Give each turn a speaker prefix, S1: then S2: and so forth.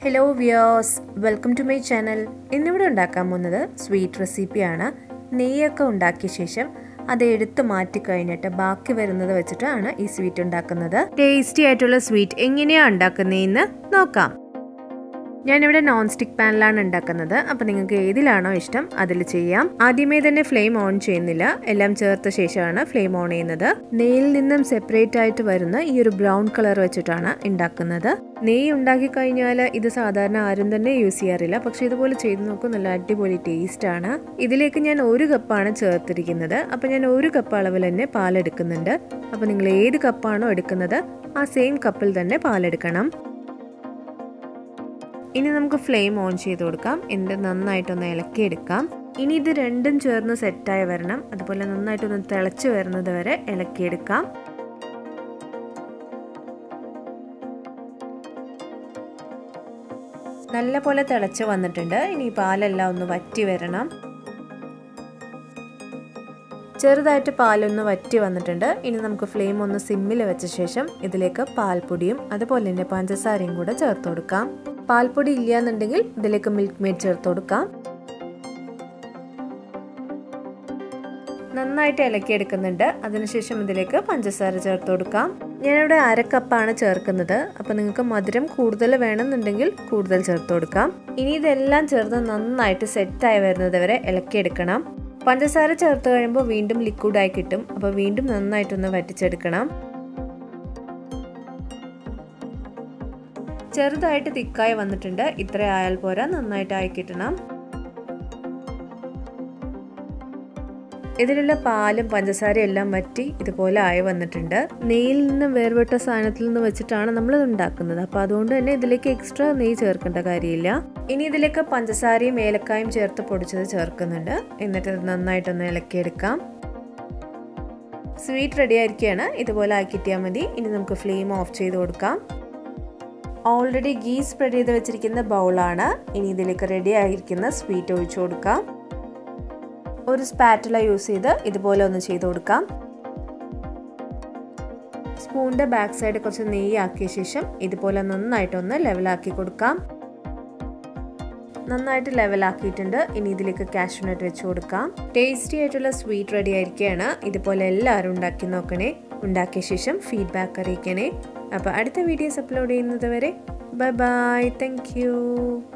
S1: hello viewers welcome to my channel ഇന്നിവിടെ ഉണ്ടാക്കാൻ പോകുന്നത് സ്വീറ്റ് റെസിപ്പിയാണ് നെയ്യൊക്കെ ഉണ്ടാക്കിയ ശേഷം അത് എടുത്ത് മാറ്റി കഴിഞ്ഞിട്ട് ബാക്കി വരുന്നത് വെച്ചിട്ടാണ് ഈ സ്വീറ്റ് ഉണ്ടാക്കുന്നത് ടേസ്റ്റി ആയിട്ടുള്ള സ്വീറ്റ് എങ്ങനെയാണ് ഉണ്ടാക്കുന്നതെന്ന് നോക്കാം ഞാനിവിടെ നോൺ സ്റ്റിക് പാനിലാണ് ഉണ്ടാക്കുന്നത് അപ്പോൾ നിങ്ങൾക്ക് ഏതിലാണോ ഇഷ്ടം അതിൽ ചെയ്യാം ആദ്യമേ തന്നെ ഫ്ലെയിം ഓൺ ചെയ്യുന്നില്ല എല്ലാം ചേർത്ത ശേഷമാണ് ഫ്ലെയിം ഓൺ ചെയ്യുന്നത് നെയ്യിൽ നിന്നും സെപ്പറേറ്റ് ആയിട്ട് വരുന്ന ഈ ഒരു ബ്രൗൺ കളർ വെച്ചിട്ടാണ് ഉണ്ടാക്കുന്നത് നെയ്യ് ഉണ്ടാക്കി കഴിഞ്ഞാൽ ഇത് സാധാരണ ആരും തന്നെ യൂസ് ചെയ്യാറില്ല പക്ഷെ ഇതുപോലെ ചെയ്ത് നോക്കും നല്ല അടിപൊളി ടേസ്റ്റ് ആണ് ഇതിലേക്ക് ഞാൻ ഒരു കപ്പാണ് ചേർത്തിരിക്കുന്നത് അപ്പോൾ ഞാൻ ഒരു കപ്പ് അളവിൽ തന്നെ പാലെടുക്കുന്നുണ്ട് അപ്പോൾ നിങ്ങൾ ഏത് കപ്പാണോ എടുക്കുന്നത് ആ സെയിം കപ്പിൽ തന്നെ പാലെടുക്കണം ഇനി നമുക്ക് ഫ്ലെയിം ഓൺ ചെയ്ത് കൊടുക്കാം എന്നിട്ട് നന്നായിട്ടൊന്ന് ഇളക്കിയെടുക്കാം ഇനി ഇത് രണ്ടും ചേർന്ന് സെറ്റായി വരണം അതുപോലെ നന്നായിട്ടൊന്ന് തിളച്ച് വരുന്നത് വരെ ഇളക്കിയെടുക്കാം നല്ല പോലെ തിളച്ച് വന്നിട്ടുണ്ട് ഇനി പാലെല്ലാം ഒന്ന് വറ്റി വരണം ചെറുതായിട്ട് പാലൊന്ന് വറ്റി വന്നിട്ടുണ്ട് ഇനി നമുക്ക് ഫ്ലെയിം ഒന്ന് സിമ്മിൽ വെച്ച ശേഷം ഇതിലേക്ക് പാൽപ്പൊടിയും അതുപോലെ തന്നെ പഞ്ചസാരയും കൂടെ ചേർത്ത് കൊടുക്കാം പാൽപ്പൊടി ഇല്ല എന്നുണ്ടെങ്കിൽ ഇതിലേക്ക് മിൽക്ക് മെയ്ഡ് ചേർത്ത് കൊടുക്കാം നന്നായിട്ട് ഇളക്കി എടുക്കുന്നുണ്ട് അതിനുശേഷം ഇതിലേക്ക് പഞ്ചസാര ചേർത്ത് കൊടുക്കാം ഞാനിവിടെ അരക്കപ്പാണ് ചേർക്കുന്നത് അപ്പോൾ നിങ്ങൾക്ക് മധുരം കൂടുതൽ വേണമെന്നുണ്ടെങ്കിൽ കൂടുതൽ ചേർത്ത് കൊടുക്കാം ഇനി ഇതെല്ലാം ചേർത്ത് നന്നായിട്ട് സെറ്റായി വരുന്നത് വരെ ഇളക്കിയെടുക്കണം പഞ്ചസാര ചേർത്ത് കഴിയുമ്പോൾ വീണ്ടും ലിക്വിഡായി കിട്ടും അപ്പോൾ വീണ്ടും നന്നായിട്ടൊന്ന് വറ്റിച്ചെടുക്കണം ചെറുതായിട്ട് തിക്കായി വന്നിട്ടുണ്ട് ഇത്ര ആയാൽ പോരാ നന്നായിട്ട് ആയി കിട്ടണം ഇതിലുള്ള പാലും പഞ്ചസാരയും എല്ലാം വറ്റി ഇതുപോലെ ആയി വന്നിട്ടുണ്ട് നെയ്യിൽ നിന്ന് വേർപെട്ട സാധനത്തിൽ നിന്ന് വെച്ചിട്ടാണ് നമ്മൾ ഇത് ഉണ്ടാക്കുന്നത് അപ്പോൾ അതുകൊണ്ട് തന്നെ ഇതിലേക്ക് എക്സ്ട്രാ നെയ്യ് ചേർക്കേണ്ട കാര്യമില്ല ഇനി ഇതിലേക്ക് പഞ്ചസാരയും ഏലക്കായും ചേർത്ത് പൊടിച്ചത് ചേർക്കുന്നുണ്ട് എന്നിട്ട് ഇത് നന്നായിട്ടൊന്ന് ഇളക്കിയെടുക്കാം സ്വീറ്റ് റെഡി ആയിരിക്കുകയാണ് ഇതുപോലെ ആക്കിയിട്ടിയാൽ മതി ഇനി നമുക്ക് ഫ്ലെയിം ഓഫ് ചെയ്ത് കൊടുക്കാം ഓൾറെഡി ഗീ സ്പ്രെഡ് ചെയ്ത് വെച്ചിരിക്കുന്ന ബൗളാണ് ഇനി ഇതിലേക്ക് റെഡി ആയിരിക്കുന്ന സ്വീറ്റ് ഒഴിച്ചു കൊടുക്കാം ഒരു സ്പാറ്റുല യൂസ് ചെയ്ത് ഇതുപോലെ ഒന്ന് ചെയ്ത് കൊടുക്കാം സ്പൂണിൻ്റെ ബാക്ക് സൈഡ് കുറച്ച് നെയ്യ് ആക്കിയ ശേഷം ഇതുപോലെ നന്നായിട്ടൊന്ന് ലെവലാക്കി കൊടുക്കാം നന്നായിട്ട് ലെവലാക്കിയിട്ടുണ്ട് ഇനി ഇതിലേക്ക് കാഷ്യൂനട്ട് വെച്ച് കൊടുക്കാം ടേസ്റ്റി ആയിട്ടുള്ള സ്വീറ്റ് റെഡി ആയിരിക്കുകയാണ് ഇതുപോലെ എല്ലാവരും ഉണ്ടാക്കി നോക്കണേ ഉണ്ടാക്കിയ ശേഷം ഫീഡ്ബാക്ക് അറിയിക്കണേ അപ്പോൾ അടുത്ത വീഡിയോസ് അപ്ലോഡ് ചെയ്യുന്നത് വരെ ബൈ ബൈ താങ്ക്